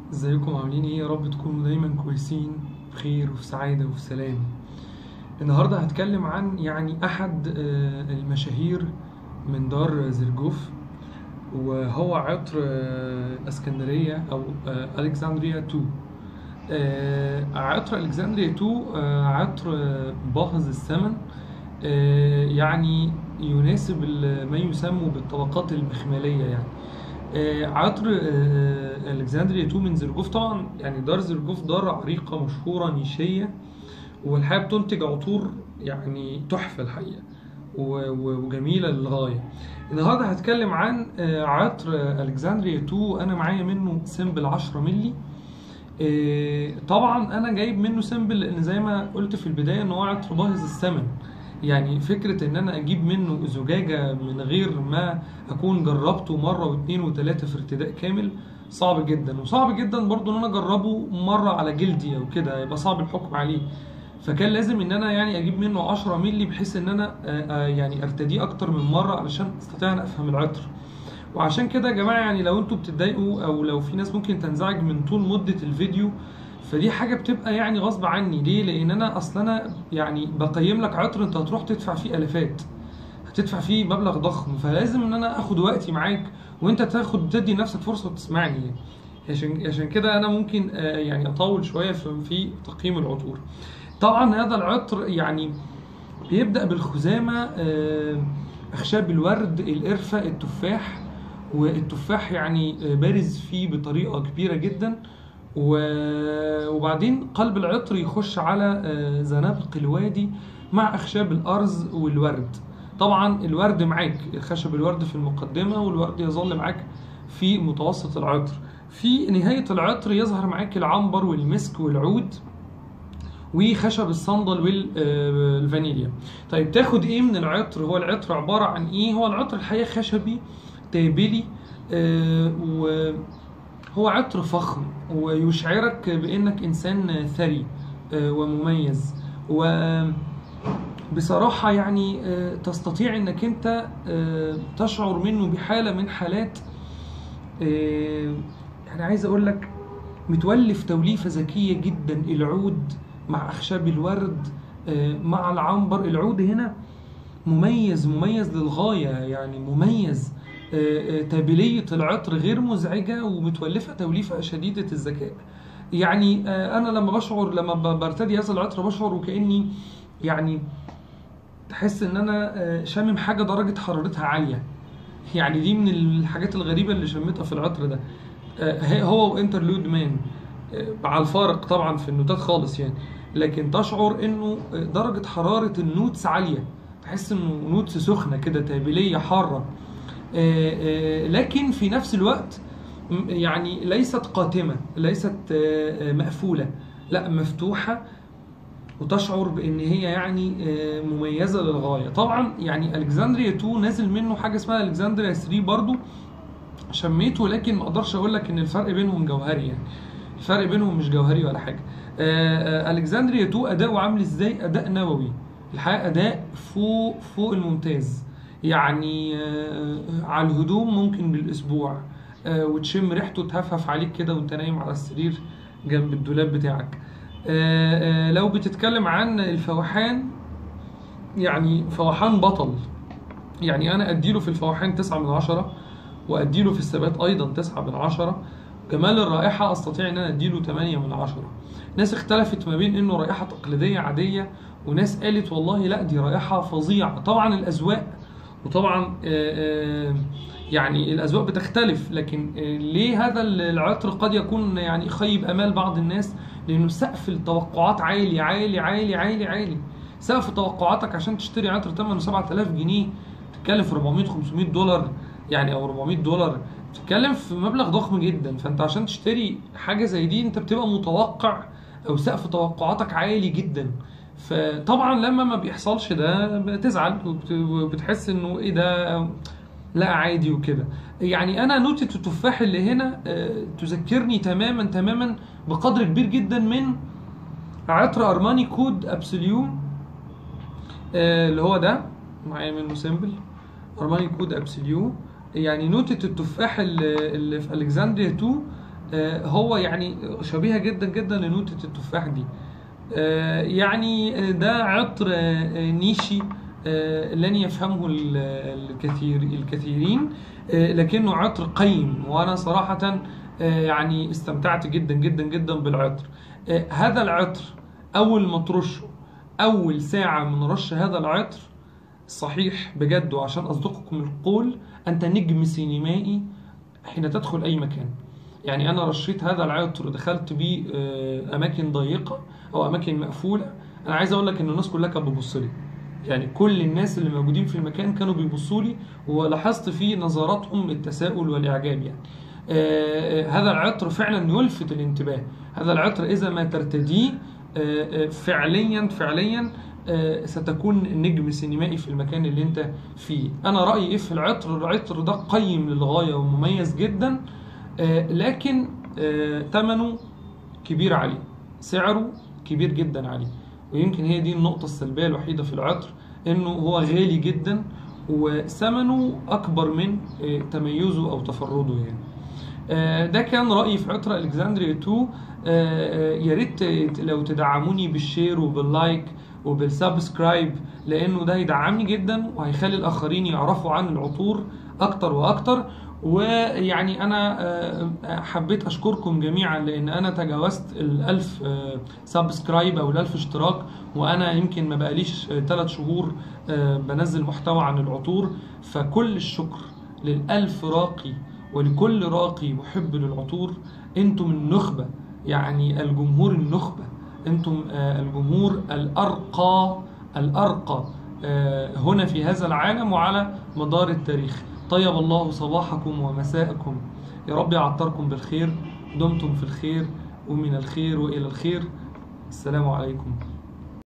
ازيكم عاملين ايه يا رب تكونوا دايما كويسين بخير وفي سعادة وفي سلام النهاردة هتكلم عن يعني أحد آه، المشاهير من دار زرجوف وهو عطر آه، اسكندرية أو آه، ألكسندريا 2 آه، عطر ألكسندريا 2 آه، عطر آه، باهظ الثمن آه، يعني يناسب ال- ما يسمى بالطبقات المخملية يعني آه، عطر آه، الكسندريا 2 من زرجوف طبعا يعني دار زرجوف دار عريقه مشهوره نيشيه والحقيقه بتنتج عطور يعني تحفه الحقيقه و- و- وجميله للغايه النهارده هتكلم عن آه، عطر آه، الكسندريا 2 انا معايا منه سمبل 10 مللي آه، طبعا انا جايب منه سمبل لان زي ما قلت في البدايه ان هو عطر باهظ الثمن يعني فكرة ان انا اجيب منه زجاجة من غير ما اكون جربته مرة واثنين وثلاثة في ارتداء كامل صعب جدا وصعب جدا برضو ان انا اجربه مرة على جلدي او كده يبقى صعب الحكم عليه فكان لازم ان انا يعني اجيب منه 10 مللي بحيث ان انا آه، آه، يعني ارتديه اكتر من مرة علشان استطيع ان افهم العطر وعشان كده يا جماعة يعني لو انتوا بتتضايقوا او لو في ناس ممكن تنزعج من طول مدة الفيديو فدي حاجة بتبقى يعني غصب عني ليه؟ لأن أنا أصل أنا يعني بقيم لك عطر أنت هتروح تدفع فيه آلافات هتدفع فيه مبلغ ضخم فلازم إن أنا آخد وقتي معاك وأنت تاخد تدي لنفسك فرصة وتسمعني يعني عشان عشان كده أنا ممكن آه، يعني أطول شوية في في تقييم العطور طبعا هذا العطر يعني بيبدأ بالخزامة آه، أخشاب الورد القرفة التفاح والتفاح يعني آه، بارز فيه بطريقة كبيرة جدا و- وبعدين قلب العطر يخش على آه، زنابق الوادي مع أخشاب الأرز والورد طبعا الورد معاك خشب الورد في المقدمة والورد يظل معاك في متوسط العطر في نهاية العطر يظهر معاك العنبر والمسك والعود وخشب الصندل والفانيليا طيب تاخد ايه من العطر هو العطر عبارة عن ايه هو العطر الحقيقة خشبي تابلي آه، وهو عطر فخم ويشعرك بانك انسان ثري آه، ومميز وبصراحة يعني آه، تستطيع انك انت آه، تشعر منه بحالة من حالات آه، يعني عايز اقول لك متولف توليفة ذكية جدا العود مع أخشاب الورد آه، مع العنبر العود هنا مميز مميز للغاية يعني مميز آه، آه، تابلية العطر غير مزعجة ومتولفة توليفة شديدة الذكاء يعني آه، أنا لما بشعر لما ب- برتدي هذا العطر بشعر وكأني يعني تحس إن أنا آه، شامم حاجة درجة حرارتها عالية يعني دي من الحاجات الغريبة اللي شميتها في العطر ده آه، هي- هو وانترلود مان آه، مع الفارق طبعا في النوتات خالص يعني لكن تشعر انه آه، درجة حرارة النوتس عالية تحس انه نوتس سخنة كده تابلية حارة آه، آه، لكن في نفس الوقت م- يعني ليست قاتمة ليست آه، آه، مقفولة لا مفتوحة وتشعر بان هي يعني آه، مميزه للغايه طبعا يعني الكسندريا 2 نازل منه حاجه اسمها الكسندريا 3 برضو شميته لكن ما اقدرش اقول لك ان الفرق بينهم جوهري يعني الفرق بينهم مش جوهري ولا حاجه آه، آه، الكسندريا 2 اداؤه عامل ازاي اداء نووي الحقيقه اداء فوق فوق الممتاز يعني آه، على الهدوم ممكن بالاسبوع آه، وتشم ريحته تهفهف عليك كده وانت نايم على السرير جنب الدولاب بتاعك آه، آه، لو بتتكلم عن الفوحان يعني فوحان بطل يعني انا اديله في الفوحان تسعة من عشرة واديله في الثبات ايضا تسعة من عشرة جمال الرائحة استطيع ان انا اديله 8 من عشرة ناس اختلفت ما بين انه رائحة تقليدية عادية وناس قالت والله لا دي رائحة فظيعة طبعا الاذواق وطبعا آه، آه، يعني الاذواق بتختلف لكن آه، ليه هذا العطر قد يكون يعني يخيب امال بعض الناس لانه سقف التوقعات عالي عالي عالي عالي عالي سقف توقعاتك عشان تشتري عطر ثمنه 7000 جنيه تتكلم في 400 500 دولار يعني او 400 دولار بتتكلم في مبلغ ضخم جدا فانت عشان تشتري حاجه زي دي انت بتبقى متوقع او سقف توقعاتك عالي جدا فطبعا لما ما بيحصلش ده بتزعل وبت- وبتحس انه ايه ده لا عادي وكده يعني انا نوتة التفاح اللي هنا آه، تذكرني تماما تماما بقدر كبير جدا من عطر ارماني كود ابسوليو آه، اللي هو ده معايا منه سيمبل ارماني كود ابسوليو يعني نوتة التفاح اللي اللي في الكسندريا 2 آه، هو يعني شبيهه جدا جدا لنوتة التفاح دي آه، يعني آه، ده عطر آه، آه، نيشي آه، لن يفهمه ال- الكثير الكثيرين آه، لكنه عطر قيم وانا صراحة آه، يعني استمتعت جدا جدا جدا بالعطر آه، هذا العطر اول ما ترشه اول ساعة من رش هذا العطر صحيح بجد وعشان اصدقكم القول انت نجم سينمائي حين تدخل اي مكان يعني انا رشيت هذا العطر دخلت بيه آه، اماكن ضيقه او اماكن مقفوله انا عايز اقول لك ان الناس كلها كانت بتبص لي يعني كل الناس اللي موجودين في المكان كانوا بيبصوا لي ولاحظت في نظراتهم التساؤل والاعجاب يعني آه، آه، هذا العطر فعلا يلفت الانتباه هذا العطر اذا ما ترتديه آه، آه، فعليا فعليا آه، ستكون نجم سينمائي في المكان اللي انت فيه انا رايي ايه في العطر العطر ده قيم للغايه ومميز جدا آه، لكن آه، ثمنه كبير عليه سعره كبير جدا عليه ويمكن هي دي النقطة السلبية الوحيدة في العطر انه هو غالي جدا وثمنه اكبر من آه، تميزه او تفرده يعني آه، ده كان رأيي في عطر الكسندريا 2 آه، آه، يا ريت ت- لو تدعموني بالشير وباللايك وبالسبسكرايب لانه ده هيدعمني جدا وهيخلي الاخرين يعرفوا عن العطور اكتر واكتر ويعني انا آه، حبيت اشكركم جميعا لان انا تجاوزت الالف آه، سبسكرايب او الالف اشتراك وانا يمكن ما بقاليش ثلاث شهور آه، بنزل محتوى عن العطور فكل الشكر للالف راقي ولكل راقي محب للعطور انتم النخبة يعني الجمهور النخبة انتم آه، الجمهور الارقى الارقى آه، هنا في هذا العالم وعلى مدار التاريخ طيب الله صباحكم ومساءكم يا رب يعطركم بالخير دمتم في الخير ومن الخير والى الخير السلام عليكم